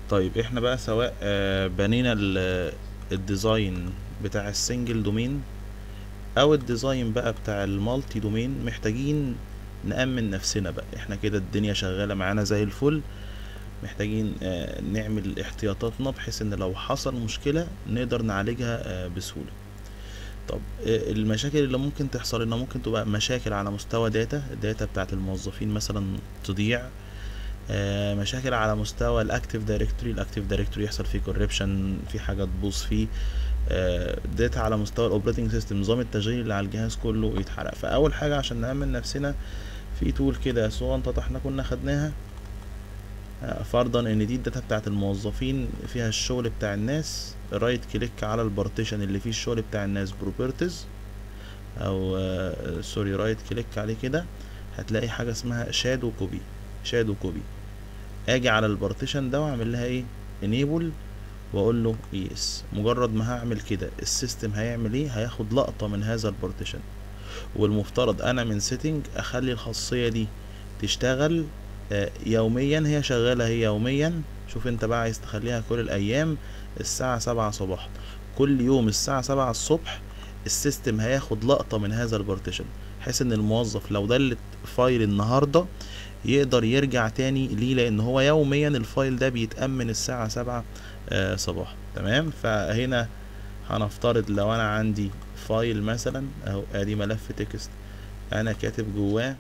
طيب احنا بقى سواء آه، بنينا ال- الديزاين بتاع السنجل دومين او الديزاين بقى بتاع المالتي دومين محتاجين نأمن نفسنا بقى احنا كده الدنيا شغالة معانا زي الفل محتاجين آه، نعمل احتياطاتنا بحيث ان لو حصل مشكلة نقدر نعالجها آه، بسهولة طب آه، المشاكل اللي ممكن تحصل انها ممكن تبقى مشاكل على مستوى داتا الداتا بتاعت الموظفين مثلا تضيع آه، مشاكل على مستوى الاكتيف دايركتوري الاكتيف دايركتوري يحصل فيه كوربشن في حاجه تبوظ فيه داتا على مستوى الاوبريتنج سيستم نظام التشغيل اللي على الجهاز كله يتحرق فاول حاجه عشان نامن نفسنا في تول كده سو انت احنا كنا خدناها آه، فرضا ان دي الداتا بتاعت الموظفين فيها الشغل بتاع الناس رايت كليك على البارتيشن اللي فيه الشغل بتاع الناس بروبرتيز او آه، سوري رايت كليك عليه كده هتلاقي حاجه اسمها شادو كوبي شادو كوبي اجي على البارتيشن ده واعمل لها ايه انيبل واقول له يس مجرد ما هعمل كده السيستم هيعمل ايه هياخد لقطة من هذا البارتيشن والمفترض انا من سيتنج اخلي الخاصية دي تشتغل آه، يوميا هي شغالة هي يوميا شوف انت بقى عايز تخليها كل الايام الساعة سبعة صباحا كل يوم الساعة سبعة الصبح السيستم هياخد لقطة من هذا البارتيشن بحيث ان الموظف لو دلت فايل النهاردة يقدر يرجع تاني ليه لان هو يوميا الفايل ده بيتأمن الساعة سبعة آه صباحا تمام فهنا هنفترض لو انا عندي فايل مثلا اهو ادي ملف تكست انا كاتب جواه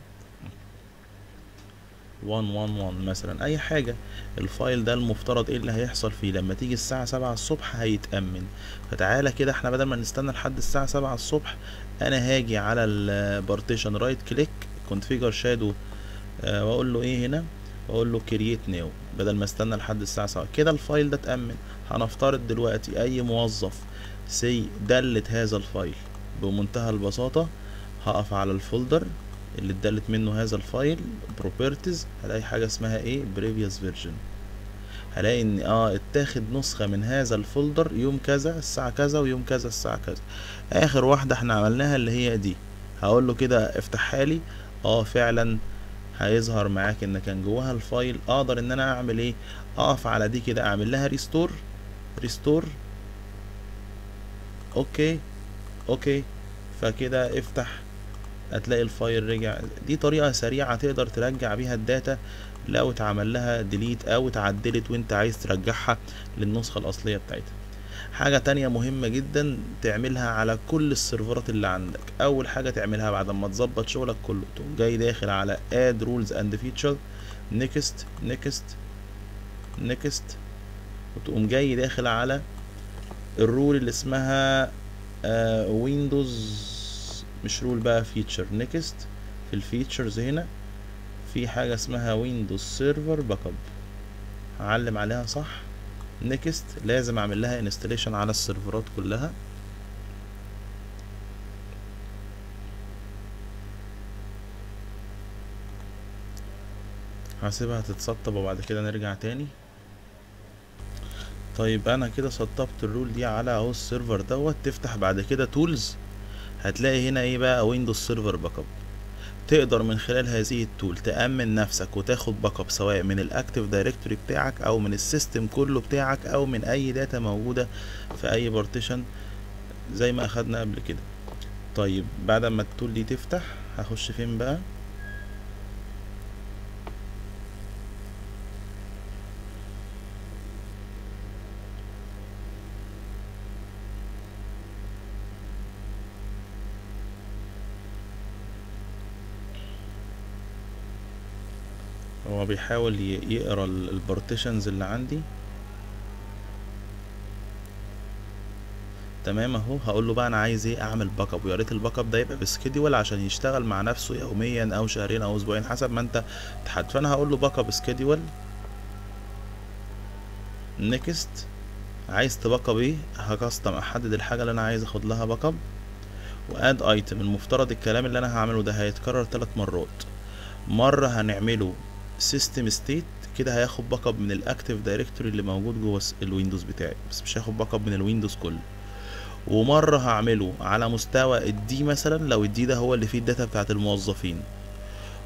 111 مثلا اي حاجة الفايل ده المفترض ايه اللي هيحصل فيه لما تيجي الساعة سبعة الصبح هيتأمن فتعالى كده احنا بدل ما نستنى لحد الساعة سبعة الصبح انا هاجي على البارتيشن رايت كليك كونفيجر شادو واقول له ايه هنا واقول له كرييت نيو بدل ما استنى لحد الساعة سبعة كده الفايل ده اتأمن هنفترض دلوقتي اي موظف سي دلت هذا الفايل بمنتهى البساطة هقف على الفولدر اللي اتدلت منه هذا الفايل properties هلاقي حاجة اسمها ايه previous version هلاقي ان اه اتاخد نسخة من هذا الفولدر يوم كذا الساعة كذا ويوم كذا الساعة كذا اخر واحدة احنا عملناها اللي هي دي هقول له كده افتحها لي اه فعلا هيظهر معاك ان كان جواها الفايل اقدر ان انا اعمل ايه اقف على دي كده اعمل لها ريستور ريستور اوكي اوكي فكده افتح هتلاقي الفايل رجع دي طريقة سريعة تقدر ترجع بيها الداتا لو اتعمل لها ديليت او اتعدلت وانت عايز ترجعها للنسخة الاصلية بتاعتها حاجة تانية مهمة جدا تعملها على كل السيرفرات اللي عندك اول حاجة تعملها بعد ما تظبط شغلك كله تقوم جاي داخل على add rules and feature next next next وتقوم جاي داخل على الرول اللي اسمها ويندوز مش رول بقى فيتشر نيكست في الفيتشرز هنا في حاجة اسمها ويندوز سيرفر باك اب هعلم عليها صح نيكست لازم اعمل لها انستليشن على السيرفرات كلها هسيبها تتسطب وبعد كده نرجع تاني طيب انا كده سطبت الرول دي على اهو السيرفر دوت تفتح بعد كده تولز هتلاقي هنا ايه بقى ويندوز سيرفر باك اب تقدر من خلال هذه التول تأمن نفسك وتاخد باك اب سواء من الاكتيف دايركتوري بتاعك او من السيستم كله بتاعك او من اي داتا موجودة في اي بارتيشن زي ما اخدنا قبل كده طيب بعد ما التول دي تفتح هخش فين بقى هو بيحاول ي- يقرا البارتيشنز اللي عندي تمام اهو هقول له بقى انا عايز ايه اعمل باك اب ويا ريت الباك اب ده يبقى بسكيدول عشان يشتغل مع نفسه يوميا او شهرين او اسبوعين حسب ما انت تحدد فانا هقول له باك اب سكيدول نيكست عايز تباك اب ايه هكستم احدد الحاجه اللي انا عايز اخد لها باك اب واد ايتم المفترض الكلام اللي انا هعمله ده هيتكرر ثلاث مرات مره هنعمله سيستم ستيت كده هياخد باك اب من الاكتيف دايركتوري اللي موجود جوه الس- الويندوز بتاعي بس مش هياخد باك اب من الويندوز كله ومره هعمله على مستوى الدي مثلا لو الدي ده هو اللي فيه الداتا بتاعت الموظفين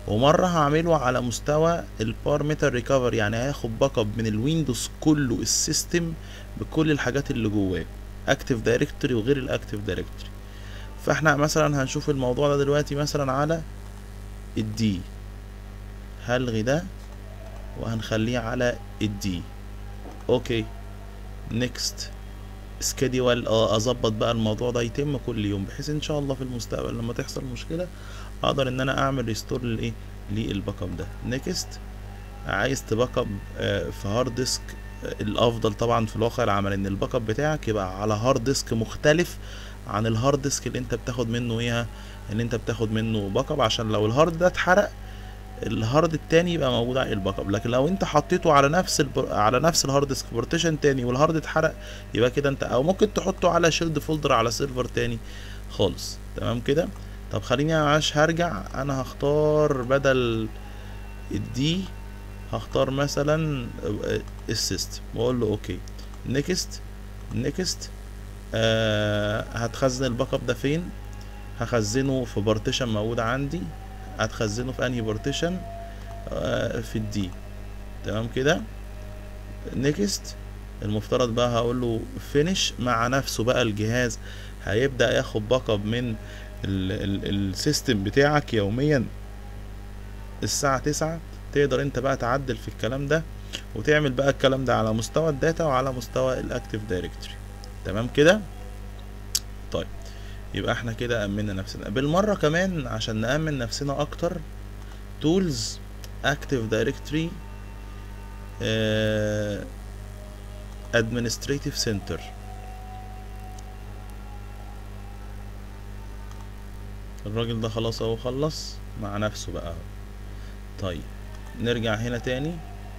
ومره هعمله على مستوى البارامتر ريكفر يعني هياخد باك اب من الويندوز كله السيستم بكل الحاجات اللي جواه اكتف دايركتوري وغير الاكتف دايركتوري فاحنا مثلا هنشوف الموضوع ده دلوقتي مثلا على الدي هلغي ده وهنخليه على الدي اوكي نيكست سكيدول اه اظبط بقى الموضوع ده يتم كل يوم بحيث ان شاء الله في المستقبل لما تحصل مشكله اقدر ان انا اعمل ريستور للايه للباك اب ده نيكست عايز تباك اب آه، في هارد ديسك آه، الافضل طبعا في الواقع العملي ان الباك اب بتاعك يبقى على هارد ديسك مختلف عن الهارد ديسك اللي انت بتاخد منه ايه اللي انت بتاخد منه باك اب عشان لو الهارد ده اتحرق الهارد التاني يبقى موجود على الباك اب لكن لو انت حطيته على نفس البر... على نفس الهارد ديسك بارتيشن تاني والهارد اتحرق يبقى كده انت او ممكن تحطه على شيلد فولدر على سيرفر تاني خالص تمام كده طب خليني معلش هرجع انا هختار بدل الدي هختار مثلا السيستم واقول له اوكي نيكست نيكست آه هتخزن الباك اب ده فين هخزنه في بارتيشن موجود عندي هتخزنه في انهي بارتيشن آه في الدي تمام كده نيكست المفترض بقى هقول له فينيش مع نفسه بقى الجهاز هيبدأ ياخد باك اب من السيستم بتاعك يوميا الساعة تسعة تقدر انت بقى تعدل في الكلام ده وتعمل بقى الكلام ده على مستوى الداتا وعلى مستوى الاكتف دايركتوري تمام كده طيب يبقى احنا كده امنا نفسنا بالمرة كمان عشان نأمن نفسنا اكتر تولز اكتف دايركتوري administrative center الراجل ده خلاص اهو خلص مع نفسه بقى طيب نرجع هنا تاني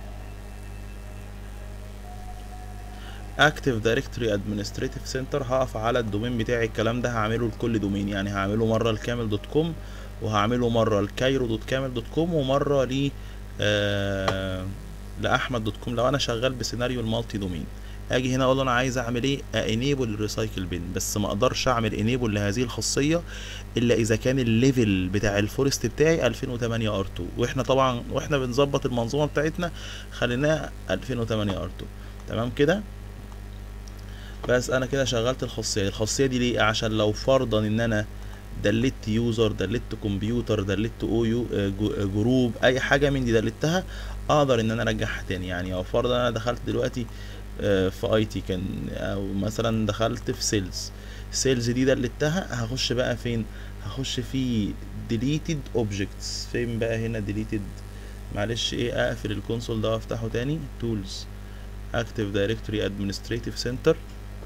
اكتف دايركتوري ادمنستريتيف سنتر هقف على الدومين بتاعي الكلام ده هعمله لكل دومين يعني هعمله مره لكامل دوت كوم وهعمله مره لكايرو دوت كامل دوت كوم ومره ل آه لاحمد دوت كوم لو انا شغال بسيناريو المالتي دومين اجي هنا اقول له انا عايز اعمل ايه انيبل الريسايكل بين بس ما اقدرش اعمل انيبل لهذه الخاصيه الا اذا كان الليفل بتاع الفورست بتاعي 2008 ار 2 واحنا طبعا واحنا بنظبط المنظومه بتاعتنا خليناها 2008 ار 2 تمام كده بس انا كده شغلت الخاصيه الخاصيه دي ليه عشان لو فرضا ان انا دلت يوزر دلت كمبيوتر دلت او يو جروب اي حاجه من دي دلتها اقدر ان انا ارجعها تاني يعني او فرضا انا دخلت دلوقتي في اي تي كان او مثلا دخلت في سيلز سيلز دي دلتها هخش بقى فين هخش في deleted objects فين بقى هنا deleted معلش ايه اقفل الكونسول ده وافتحه تاني tools active directory administrative center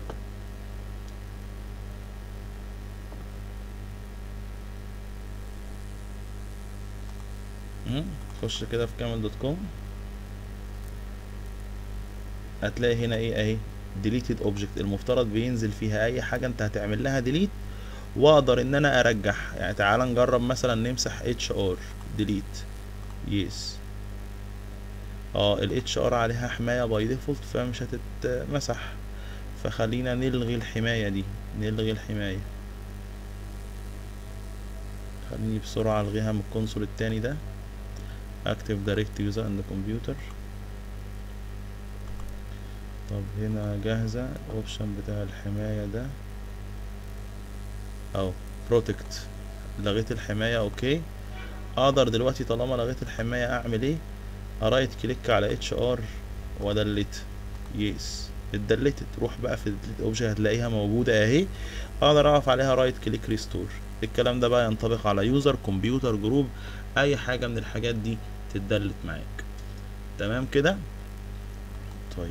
خش كده في كامل دوت كوم هتلاقي هنا ايه اهي deleted object المفترض بينزل فيها اي حاجة انت هتعمل لها delete واقدر ان انا ارجع يعني تعال نجرب مثلا نمسح hr delete yes اه ال hr عليها حماية باي ديفولت فمش هتتمسح فخلينا نلغي الحماية دي نلغي الحماية خليني بسرعة الغيها من الكونسول التاني ده active direct user and computer طب هنا جاهزة الاوبشن بتاع الحماية ده او بروتكت لغيت الحماية اوكي اقدر دلوقتي طالما لغيت الحماية اعمل ايه ارايت كليك على اتش ار وادلت يس اتدلتت روح بقى في الاوبشن هتلاقيها موجودة اهي اقدر اقف عليها رايت كليك ريستور الكلام ده بقى ينطبق على يوزر كمبيوتر جروب اي حاجة من الحاجات دي تتدلت معاك تمام كده طيب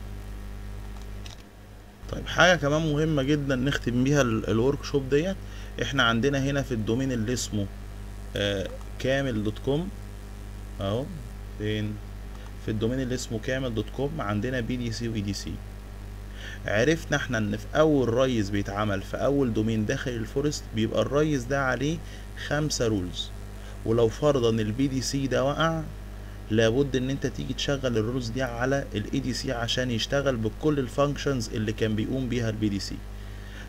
طيب حاجة كمان مهمة جدا نختم بيها الورك شوب ديت احنا عندنا هنا في الدومين اللي اسمه آه كامل دوت كوم اهو فين في الدومين اللي اسمه كامل دوت كوم عندنا بي دي سي واي دي سي عرفنا احنا ان في اول ريس بيتعمل في اول دومين داخل الفورست بيبقى الريس ده عليه خمسة رولز ولو فرضا البي دي سي ده وقع لابد ان انت تيجي تشغل الرولز دي على الاي دي سي عشان يشتغل بكل الفانكشنز اللي كان بيقوم بيها البي دي سي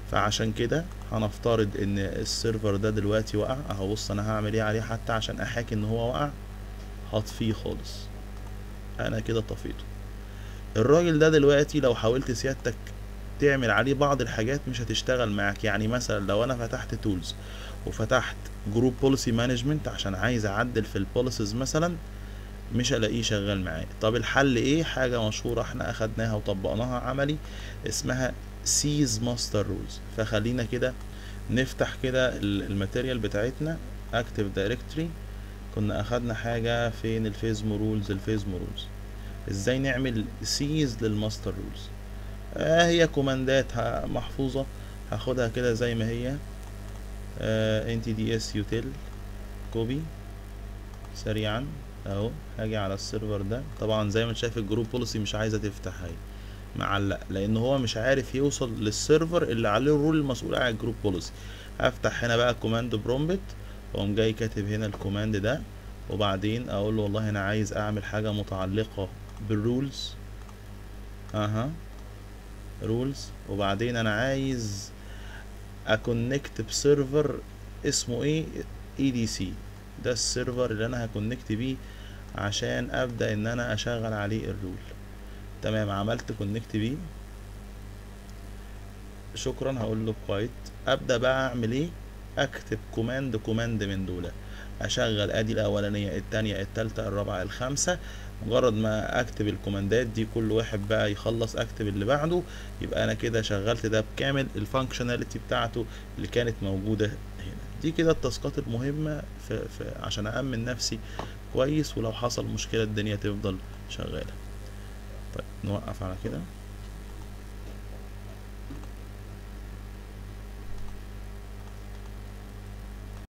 فعشان كده هنفترض ان السيرفر ده دلوقتي وقع اهو بص انا هعمل ايه عليه حتى عشان احاكي ان هو وقع هطفيه خالص انا كده طفيته الراجل ده دلوقتي لو حاولت سيادتك تعمل عليه بعض الحاجات مش هتشتغل معاك يعني مثلا لو انا فتحت تولز وفتحت جروب بوليسي مانجمنت عشان عايز اعدل في البوليسيز مثلا مش هلاقيه شغال معايا طب الحل ايه حاجة مشهورة احنا اخدناها وطبقناها عملي اسمها سيز ماستر رولز فخلينا كده نفتح كده الماتيريال بتاعتنا اكتف دايركتوري كنا اخدنا حاجة فين الفيزمو رولز الفيزمو رولز ازاي نعمل سيز للماستر رولز آه هي كوماندات محفوظة هاخدها كده زي ما هي انت دي اس يوتيل كوبي سريعا اهو هاجي على السيرفر ده طبعا زي ما انت شايف الجروب بوليسي مش عايزه تفتح اهي معلق لان هو مش عارف يوصل للسيرفر اللي عليه الرول المسؤول عن الجروب بوليسي هفتح هنا بقى كوماند برومبت واقوم جاي كاتب هنا الكوماند ده وبعدين اقول له والله انا عايز اعمل حاجه متعلقه بالرولز اها رولز وبعدين انا عايز اكونكت بسيرفر اسمه ايه اي دي سي ده السيرفر اللي انا هكونكت بيه عشان ابدا ان انا اشغل عليه الرول تمام عملت كونكت بيه شكرا هقول له كويت ابدا بقى اعمل ايه اكتب كوماند كوماند من دول اشغل ادي الاولانيه التانية التالتة الرابعة الخامسة مجرد ما اكتب الكوماندات دي كل واحد بقى يخلص اكتب اللي بعده يبقى انا كده شغلت ده بكامل الفانكشناليتي بتاعته اللي كانت موجودة هنا دي كده التاسكات المهمة في في عشان أأمن نفسي كويس ولو حصل مشكلة الدنيا تفضل شغالة طيب نوقف على كده